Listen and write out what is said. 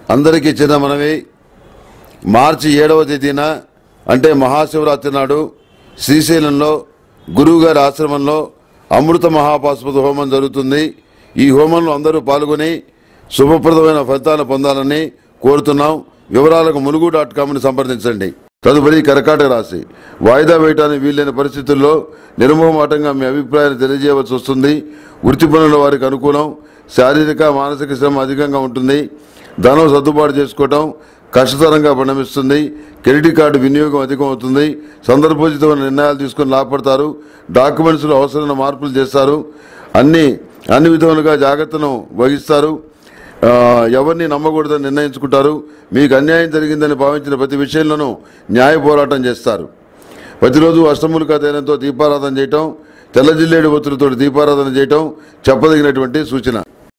అందరికీ చిన్న మనవి మార్చి ఏడవ తేదీన అంటే మహాశివరాత్రి నాడు శ్రీశైలంలో గురువుగారి ఆశ్రమంలో అమృత మహాపాశుపతి హోమం జరుగుతుంది ఈ హోమంలో అందరూ పాల్గొని శుభప్రదమైన ఫలితాలు పొందాలని కోరుతున్నాం వివరాలకు ములుగు డాట్ కామ్ని సంప్రదించండి తదుపరి కర్కాటక రాశి వాయిదా వేయడానికి వీలైన పరిస్థితుల్లో నిర్మోహమాటంగా మీ అభిప్రాయాన్ని తెలియజేయవలసి వస్తుంది వృత్తి పనుల వారికి అనుకూలం శారీరక మానసిక శ్రమ అధికంగా ఉంటుంది ధనం సర్దుబాటు చేసుకోవటం కష్టతరంగా పరిణమిస్తుంది క్రెడిట్ కార్డు వినియోగం అధికం అవుతుంది సందర్భోచితమైన నిర్ణయాలు తీసుకుని లాభపడతారు డాక్యుమెంట్స్లో అవసరమైన మార్పులు చేస్తారు అన్ని అన్ని విధములుగా జాగ్రత్తను వహిస్తారు ఆ, ఎవరిని నమ్మకూడదని నిర్ణయించుకుంటారు మీకు అన్యాయం జరిగిందని భావించిన ప్రతి విషయంలోనూ న్యాయ పోరాటం చేస్తారు ప్రతిరోజు అష్టములుగా తైలంతో దీపారాధన చేయటం తెల్ల జిల్లేడు ఒత్తులతో దీపారాధన చేయటం చెప్పదగినటువంటి సూచన